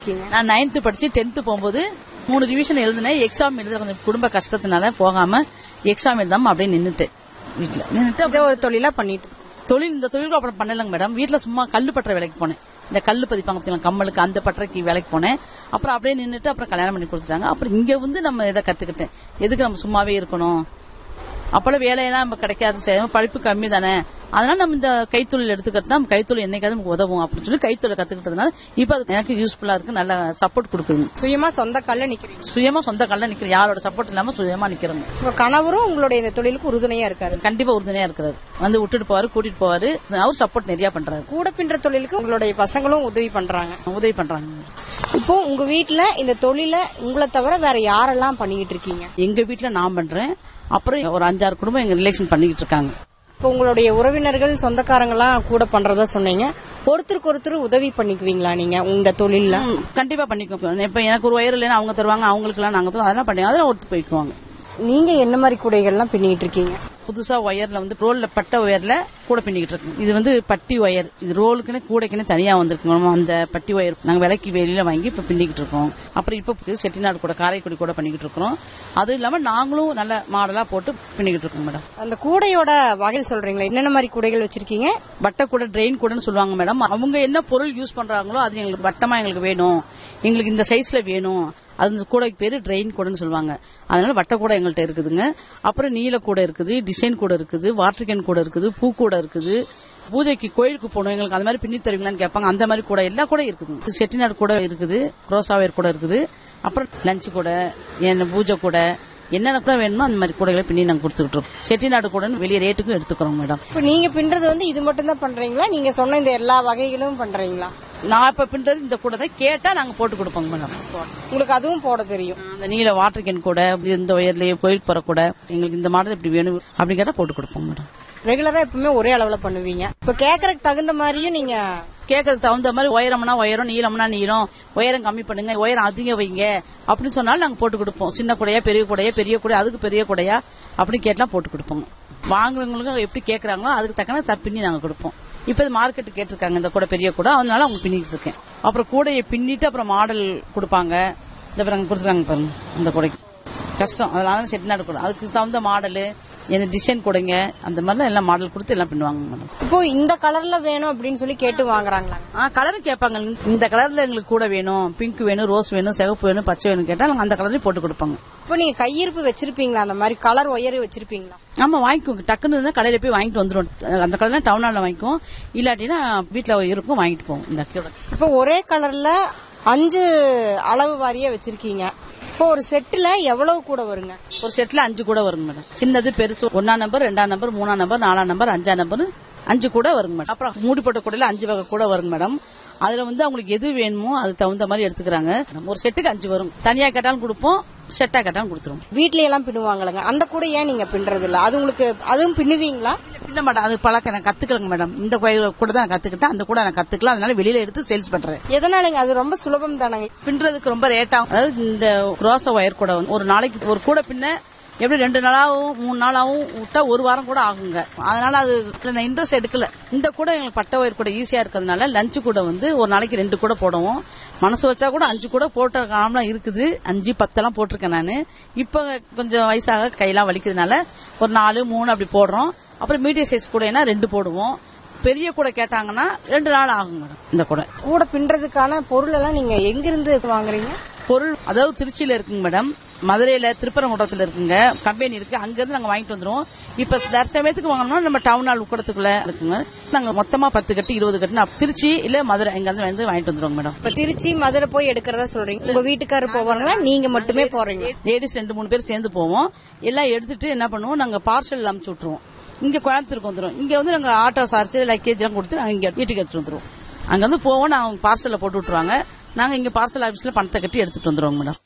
நான் நைன்த்து படிச்சு டென்த்து போகும்போது மூணு ரிவிஷன் எழுதினேன் எக்ஸாம் எழுத கொஞ்சம் குடும்ப கஷ்டத்தினால போகாம எக்ஸாம் எழுதாம அப்படியே நின்னுட்டேன் வீட்டுல நின்னுட்டு இதை ஒரு தொழிலா பண்ணிட்டு தொழில் இந்த தொழிலுக்கு அப்புறம் பண்ணலங்க மேடம் வீட்ல சும்மா கல்லு பற்ற வேலைக்கு போனேன் இந்த கல்லு பதிப்பாங்க பார்த்தீங்களா கம்மலுக்கு அந்த பட்டறைக்கு வேலைக்கு போனேன் அப்புறம் அப்படியே நின்னுட்டு அப்புறம் கல்யாணம் பண்ணி கொடுத்துட்டாங்க அப்புறம் இங்க வந்து நம்ம இதை கத்துக்கிட்டேன் எதுக்கு நம்ம சும்மாவே இருக்கணும் அப்பெல்லாம் வேலையெல்லாம் நம்ம கிடைக்காது சரி, படிப்பு கம்மி தானே அதனால நம்ம இந்த கைத்தொழில் எடுத்துக்கிறது தான் கைத்தொழில் என்னைக்காவது நமக்கு உதவும் அப்படின்னு சொல்லி கைத்தொழில் கத்துக்கிட்டதுனால இப்ப அது எனக்கு யூஸ்ஃபுல்லா இருக்கு நல்ல சப்போர்ட் கொடுக்குது சுயமா சொந்த கால்ல நிக்கிறீங்க சுயமா சொந்த கல்ல நிக்கிறேன் யாரோட சப்போர்ட் இல்லாம சுயமா நிக்கிறோங்க உங்க கணவரும் உங்களுடைய இந்த தொழிலுக்கு உறுதுணையா இருக்காரு கண்டிப்பா உறுதுணையா இருக்கிறாரு வந்து விட்டுட்டு போவாரு கூட்டிட்டு போவாரு அவர் சப்போர்ட் நிறைய பண்றாரு கூட பின்ற தொழிலுக்கு உங்களுடைய பசங்களும் உதவி பண்றாங்க உதவி பண்றாங்க இப்போ உங்க வீட்ல இந்த தொழில உங்களை தவிர வேற யாரெல்லாம் பண்ணிக்கிட்டு இருக்கீங்க எங்க வீட்ல நான் பண்றேன் அப்புறம் ஒரு அஞ்சாறு குடும்பம் எங்க ரிலேஷன் பண்ணிக்கிட்டு இருக்காங்க இப்போ உங்களுடைய உறவினர்கள் சொந்தக்காரங்களாம் கூட பண்றதா சொன்னீங்க ஒருத்தருக்கு ஒருத்தர் உதவி பண்ணிக்குவீங்களா நீங்க இந்த தொழில்ல ம், கண்டிப்பா பண்ணிக்குவோம் இப்ப எனக்கு ஒரு வயிறு இல்லைன்னா அவங்க தருவாங்க அவங்களுக்கு எல்லாம் நாங்க தருவோம் அதெல்லாம் பண்ணி அதெல்லாம் ஒருத்தர் போய்க்குவாங்க நீங்க என்ன மாதிரி கூடைகள்லாம் பின்னிட்டு இருக்கீங்க புதுசா ஒயர்ல வந்து ரோல்ல பட்ட ஒயர்ல கூட பின்னிக்கிட்டு இருக்கு இது வந்து பட்டி ஒயர் இது ரோலுக்குன்னு கூடைக்குன்னு தனியா வந்திருக்கு நம்ம அந்த பட்டி ஒயர் நாங்க விலைக்கு வெளியில வாங்கி இப்ப பின்னிக்கிட்டு இருக்கோம் அப்புறம் இப்ப புது செட்டிநாடு கூட காரைக்குடி கூட பண்ணிக்கிட்டு இருக்கிறோம் அதுவும் இல்லாம நாங்களும் நல்ல மாடலா போட்டு பின்னிக்கிட்டு இருக்கோம் மேடம் அந்த கூடையோட வகையில் சொல்றீங்களா என்னென்ன மாதிரி கூடைகள் வச்சிருக்கீங்க வட்ட கூட ட்ரெயின் கூடன்னு சொல்லுவாங்க மேடம் அவங்க என்ன பொருள் யூஸ் பண்றாங்களோ அது எங்களுக்கு வட்டமா எங்களுக்கு வேணும் எங்களுக்கு இந்த சைஸ்ல வேணும் அது இந்த கூடைக்கு பேரு ட்ரெயின் கூடன்னு சொல்லுவாங்க அதனால வட்ட கூட எங்கள்கிட்ட இருக்குதுங்க அப்புறம் நீல கூட இருக்குது டிசைன் கூட இருக்குது வாட்டர் கேன் கூட இருக்குது பூ கூட இருக்குது பூஜைக்கு கோயிலுக்கு போகணும் எங்களுக்கு அந்த மாதிரி பின்னி தருவீங்களான்னு கேட்பாங்க அந்த மாதிரி கூட எல்லா கூட இருக்குது செட்டிநாடு கூட இருக்குது குரோசாவேர் கூட இருக்குது அப்புறம் லஞ்ச் கூட என்ன பூஜை கூட என்னென்ன கூட வேணுமோ அந்த மாதிரி கூடைகளை பின்னி நாங்கள் கொடுத்துக்கிட்டு இருக்கோம் செட்டிநாடு கூட வெளியே ரேட்டுக்கும் எடுத்துக்கிறோம் மேடம் இப்போ நீங்க பின்றது வந்து இது மட்டும் தான் பண்றீங்களா நீங்க சொன்ன இந்த எல்லா வகைகளும் பண்றீங்களா நான் இப்ப பின்றது இந்த கூட தான் கேட்டா நாங்க போட்டு கொடுப்போங்க மேடம் உங்களுக்கு அதுவும் போட தெரியும் அந்த நீல வாட்டர் கேன் கூட இந்த ஒயர்லயே கோயில் போற கூட எங்களுக்கு இந்த மாடல் இப்படி வேணும் அப்படி கேட்டா போட்டு கொடுப்போம் மேடம் ரெகுலரா எப்பவுமே ஒரே அளவுல பண்ணுவீங்க இப்ப கேக்குறதுக்கு தகுந்த மாதிரியும் நீங்க கேட்கறதுக்கு தகுந்த மாதிரி உயரம்னா உயரம் நீளம்னா நீளம் உயரம் கம்மி பண்ணுங்க உயரம் அதிகம் வைங்க அப்படின்னு சொன்னாலும் நாங்க போட்டு கொடுப்போம் சின்ன கூடையா பெரிய கூடையா பெரிய கூடை அதுக்கு பெரிய கூடையா அப்படின்னு கேட்டா போட்டு கொடுப்போங்க வாங்குறவங்களுக்கு எப்படி கேக்குறாங்களோ அதுக்கு தக்கன த- பின்னி நாங்க கொடுப்போம் இப்ப இது மார்க்கெட்டு கேட்டிருக்காங்க இந்த கூட பெரிய கூட அதனால அவங்க பின்னிட்டு இருக்கேன் அப்புறம் கூடையை பின்னிட்டு அப்புறம் மாடல் கொடுப்பாங்க இந்த பாருங்க கொடுத்துருக்காங்க பாருங்க அந்த கூடைக்கு கஷ்டம் அதனால செட்டிநாடு கூட அதுக்கு தகுந்த மாடலு என்ன டிசைன் கூடைங்க அந்த மாதிரிலாம் எல்லாம் மாடல் கொடுத்து எல்லாம் பின்னுவாங்க மேடம் இப்போ இந்த கலர்ல வேணும் அப்படின்னு சொல்லி கேட்டு வாங்குறாங்களா ஆ கலரும் கேட்பாங்க இந்த கலர்ல எங்களுக்கு கூட வேணும் பிங்க் வேணும் ரோஸ் வேணும் சிவப்பு வேணும் பச்சை வேணும் கேட்டா நாங்க அந்த கலர்லயும் போட்டு கொடுப்பாங்க இப்போ நீங்க கையிருப்பு வச்சிருப்பீங்களா அந்த மாதிரி கலர் ஒயர் வச்சிருப்பீங்களா ஆமா வாங்கிக்கோங்க டக்குன்னு இருந்தா கடையில போய் வாங்கிட்டு வந்துடும் அந்த கலர்லாம் டவுன் ஹாலில் வாங்கிக்குவோம் இல்லாட்டினா வீட்டுல இருக்கும் வாங்கிட்டு போவோம் இந்த கீழே இப்போ ஒரே கலர்ல அஞ்சு அளவு வாரியா வச்சிருக்கீங்க இப்போ ஒரு செட்டுல எவ்வளவு கூட வருங்க ஒரு செட்ல அஞ்சு கூட வருங்க மேடம் சின்னது பெருசு ஒன்னாம் நம்பர் ரெண்டாம் நம்பர் மூணாம் நம்பர் நாலாம் நம்பர் அஞ்சாம் நம்பர் அஞ்சு கூட வருங்க மேடம் அப்புறம் மூடி போட்ட கூடையில அஞ்சு வகை கூட வருங்க மேடம் அதுல வந்து அவங்களுக்கு எது வேணுமோ அதுக்கு தகுந்த மாதிரி எடுத்துக்கிறாங்க ஒரு செட்டுக்கு அஞ்சு வரும் தனியா கேட்டாலும் கொடுப்போம் செட்டா கேட்டாலும் கொடுத்துருவோம் வீட்ல எல்லாம் பின்னுவாங்களங்க அந்த கூட ஏன் நீங்க பின்றது இல்ல அது உங்களுக்கு அதுவும் பின்னுவீங்களா பின்ன மாட்டேன் அது பழக்கம் நான் கத்துக்கலங்க மேடம் இந்த கோயில் கூட தான் நான் கத்துக்கிட்டேன் அந்த கூட நான் கத்துக்கல அதனால வெளியில எடுத்து சேல்ஸ் பண்றேன் எதனாலங்க அது ரொம்ப சுலபம் தானங்க பின்றதுக்கு ரொம்ப ரேட் ஆகும் அதாவது இந்த ரோச ஒயர் கூட வந்து ஒரு நாளைக்கு ஒரு கூட பின்ன எப்படி ரெண்டு நாளாவும் மூணு நாளாவும் விட்டா ஒரு வாரம் கூட ஆகுங்க அதனால அது நான் இன்ட்ரெஸ்ட் எடுக்கல இந்த கூட எங்களுக்கு பட்ட ஒயர் கூட ஈஸியா இருக்கிறதுனால லஞ்சு கூட வந்து ஒரு நாளைக்கு ரெண்டு கூட போடுவோம் மனசு வச்சா கூட அஞ்சு கூட போட்ட காலம்லாம் இருக்குது அஞ்சு பத்தெல்லாம் போட்டிருக்கேன் நான் இப்ப கொஞ்சம் வயசாக கையெல்லாம் வலிக்கிறதுனால ஒரு நாலு மூணு அப்படி போடுறோம் அப்புறம் மீடியம் சைஸ் கூடைனா ரெண்டு போடுவோம் பெரிய கூட கேட்டாங்கன்னா ரெண்டு நாள் ஆகும் மேடம் இந்த கூட கூட பின்றதுக்கான பொருள் எல்லாம் நீங்க எங்கிருந்து வாங்குறீங்க பொருள் அதாவது திருச்சியில இருக்குங்க மேடம் மதுரையில திருப்பரங்குன்றத்துல இருக்குங்க கம்பெனி இருக்கு அங்க இருந்து நாங்க வாங்கிட்டு வந்துருவோம் இப்ப தற்சமயத்துக்கு வாங்கணும்னா நம்ம டவுன் ஹால் உக்கடத்துக்குள்ள இருக்குங்க நாங்க மொத்தமா பத்து கட்டு இருபது கட்டு நான் திருச்சி இல்ல மதுரை இங்க இருந்து வந்து வாங்கிட்டு வந்துருவோங்க மேடம் இப்ப திருச்சி மதுரை போய் எடுக்கிறதா சொல்றீங்க உங்க வீட்டுக்காரர் போவாங்களா நீங்க மட்டுமே போறீங்க லேடிஸ் ரெண்டு மூணு பேர் சேர்ந்து போவோம் எல்லாம் எடுத்துட்டு என்ன பண்ணுவோம் நாங்க பார்சல் அமுச்சு விட்டுருவோம் இங்க கோயம்புத்தூருக்கு வந்துரும் இங்க வந்து நாங்க ஆட்டோ சார்ஜ் லக்கேஜ் எல்லாம் கொடுத்து நாங்க இங்க வீட்டுக்கு எடுத்துட்டு வந்துருவோம் அங்க வந்து போவோம் நாங்க பார்சல்ல போட்டு விட்டுருவாங்க நாங்க இங்க பார்சல் ஆபீஸ்ல பணத்தை கட்டி எடுத்துட்டு வந்துருவோம் மேடம்